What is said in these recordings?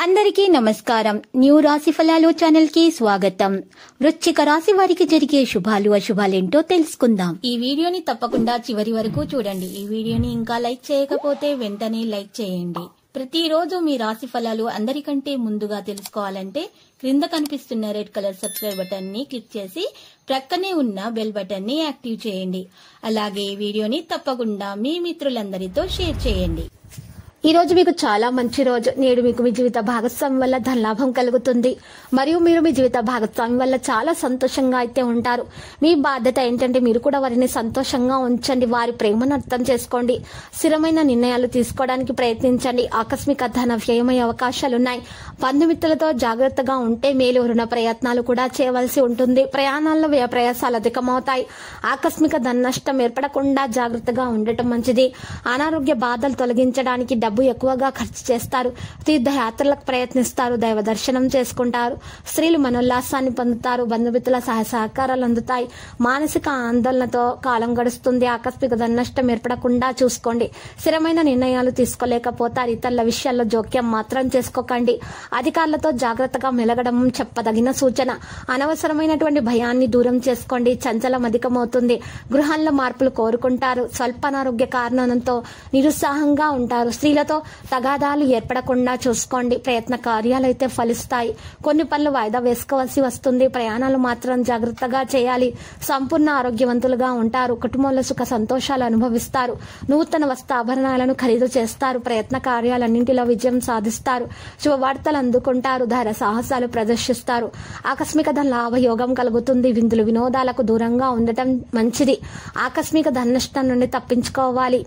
అందరికీ నమస్కారం న్యూ రాశి ఫలాలు ఛానల్ కి స్వాగతం వృశ్చిక రాశి వారికి జరిగే శుభాలు అశుభాలేంటో తెలుసుకుందాం ఈ వీడియోని తప్పకుండా చివరి వరకు చూడండి ఈ వీడియోని ఇంకా లైక్ చేయకపోతే వెంటనే లైక్ చేయండి ప్రతిరోజు మీ రాశి ఫలాలు అందరికంటే ముందుగా తెలుసుకోవాలంటే క్రింద కనిపిస్తున్న రెడ్ కలర్ సబ్స్క్రైబ్ బటన్ ని క్లిక్ చేసి ప్రక్కనే ఉన్న బెల్ బటన్ ని యాక్టివ్ చేయండి అలాగే ఈ వీడియోని తప్పకుండా మీ మిత్రులందరితో షేర్ చేయండి ఈ రోజు మీకు చాలా మంచి రోజు నేడు మీకు మీ జీవిత భాగస్వామి వల్ల ధనలాభం కలుగుతుంది మరియు మీరు మీ జీవిత భాగస్వామి వల్ల చాలా సంతోషంగా అయితే ఉంటారు మీ బాధ్యత ఏంటంటే మీరు కూడా వారిని సంతోషంగా ఉంచండి వారి ప్రేమను అర్థం చేసుకోండి స్థిరమైన నిర్ణయాలు తీసుకోవడానికి ప్రయత్నించండి ఆకస్మిక ధన వ్యయమయ్యే అవకాశాలు ఉన్నాయి బంధుమిత్రులతో జాగ్రత్తగా ఉంటే మేలు రుణ ప్రయత్నాలు కూడా చేయవలసి ఉంటుంది ప్రయాణాల్లో వ్యయ ప్రయాసాలు అధికమవుతాయి ఆకస్మిక ధన నష్టం ఏర్పడకుండా జాగ్రత్తగా ఉండటం మంచిది అనారోగ్య బాధలు తొలగించడానికి డబ్బు ఎక్కువగా ఖర్చు చేస్తారు తీర్థయాత్రలకు ప్రయత్నిస్తారు దైవ దర్శనం చేసుకుంటారు స్త్రీలు మనోల్లాసాన్ని పొందుతారు బంధుమిత్రుల సహాయ సహకారాలు అందుతాయి మానసిక ఆందోళనతో కాలం గడుస్తుంది ఆకస్మిక ధన నష్టం ఏర్పడకుండా చూసుకోండి స్థిరమైన నిర్ణయాలు తీసుకోలేకపోతారు ఇతరుల విషయాల్లో జోక్యం మాత్రం చేసుకోకండి అధికారులతో జాగ్రత్తగా మెలగడం చెప్పదగిన సూచన అనవసరమైనటువంటి భయాన్ని దూరం చేసుకోండి చంచలం అధికమవుతుంది గృహాల్లో మార్పులు కోరుకుంటారు స్వల్ప అనారోగ్య కారణంతో నిరుత్సాహంగా ఉంటారు స్త్రీలతో తగాదాలు ఏర్పడకుండా చూసుకోండి ప్రయత్న కార్యాలు అయితే ఫలిస్తాయి కొన్ని పనులు వాయిదా వేసుకోవాల్సి వస్తుంది ప్రయాణాలు మాత్రం జాగ్రత్తగా చేయాలి సంపూర్ణ ఆరోగ్యవంతులుగా ఉంటారు కుటుంబంలో సుఖ సంతోషాలు అనుభవిస్తారు నూతన వస్త్ర ఆభరణాలను ఖరీదు చేస్తారు ప్రయత్న కార్యాలన్నింటిలో విజయం సాధిస్తారు శుభవార్తలు అందుకుంటారు ధర సాహసాలు ప్రదర్శిస్తారు ఆకస్మిక ధన లాభయోగం కలుగుతుంది విందులు వినోదాలకు దూరంగా ఉండటం మంచిది ఆకస్మిక ధన నష్టం నుండి తప్పించుకోవాలి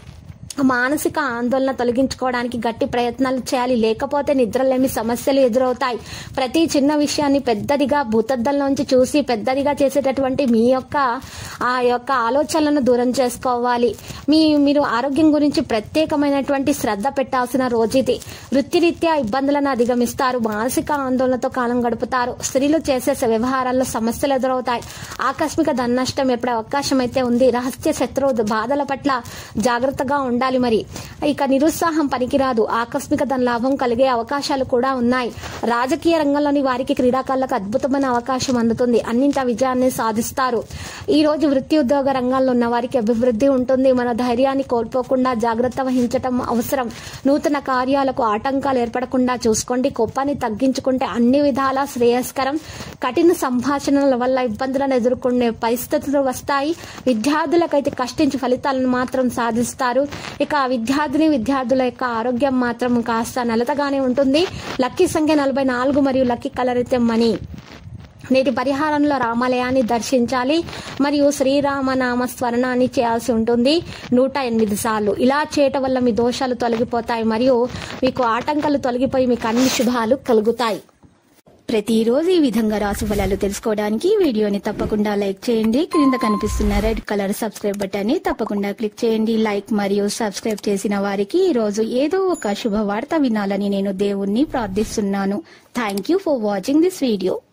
మానసిక ఆందోళన తొలగించుకోవడానికి గట్టి ప్రయత్నాలు చేయాలి లేకపోతే నిద్రలేమి సమస్యలు ఎదురవుతాయి ప్రతి చిన్న విషయాన్ని పెద్దదిగా భూతద్దంలోంచి చూసి పెద్దదిగా చేసేటటువంటి మీ యొక్క ఆ యొక్క ఆలోచనలను దూరం చేసుకోవాలి మీ మీరు ఆరోగ్యం గురించి ప్రత్యేకమైనటువంటి శ్రద్ధ పెట్టాల్సిన రోజు ఇది వృత్తిరీత్యా ఇబ్బందులను అధిగమిస్తారు మానసిక ఆందోళనతో కాలం గడుపుతారు స్త్రీలు చేసే వ్యవహారాల్లో సమస్యలు ఎదురవుతాయి ఆకస్మిక ధన నష్టం ఎప్పుడే అవకాశం అయితే ఉంది రహస్య శత్రువు బాధల పట్ల జాగ్రత్తగా ఉండాలి మరి ఇక నిరుత్సాహం పనికిరాదు ఆకస్మిక ధన లాభం కలిగే అవకాశాలు కూడా ఉన్నాయి రాజకీయ రంగంలోని వారికి క్రీడాకారులకు అద్భుతమైన అవకాశం అందుతుంది అన్నింట విజయాన్ని సాధిస్తారు ఈ రోజు వృత్తి ఉద్యోగ రంగాల్లో ఉన్న వారికి అభివృద్ధి ఉంటుంది మన ధైర్యాన్ని కోల్పోకుండా జాగ్రత్త వహించటం అవసరం నూతన కార్యాలకు ఆటంకాలు ఏర్పడకుండా చూసుకోండి కోపాన్ని తగ్గించుకుంటే అన్ని విధాల శ్రేయస్కరం కఠిన సంభాషణల వల్ల ఇబ్బందులను ఎదుర్కొనే పరిస్థితులు వస్తాయి విద్యార్థులకైతే కష్టించి ఫలితాలను మాత్రం సాధిస్తారు ఇక విద్యార్థిని విద్యార్థుల యొక్క ఆరోగ్యం మాత్రం కాస్త నలతగానే ఉంటుంది లక్కీ సంఖ్య నలభై నాలుగు మరియు లక్కీ కలర్ అయితే మనీ నేటి పరిహారంలో రామాలయాన్ని దర్శించాలి మరియు శ్రీరామనామ స్మరణాన్ని చేయాల్సి ఉంటుంది నూట ఎనిమిది సార్లు ఇలా చేయటం వల్ల మీ దోషాలు తొలగిపోతాయి మరియు మీకు ఆటంకాలు తొలగిపోయి మీకు అన్ని శుభాలు కలుగుతాయి ప్రతిరోజు ఈ విధంగా రాశి ఫలాలు తెలుసుకోవడానికి వీడియోని తప్పకుండా లైక్ చేయండి క్రింద కనిపిస్తున్న రెడ్ కలర్ సబ్స్క్రైబ్ బటన్ ని తప్పకుండా క్లిక్ చేయండి లైక్ మరియు సబ్స్క్రైబ్ చేసిన వారికి ఈ రోజు ఏదో ఒక శుభవార్త వినాలని నేను దేవుణ్ణి ప్రార్థిస్తున్నాను thank you for watching this video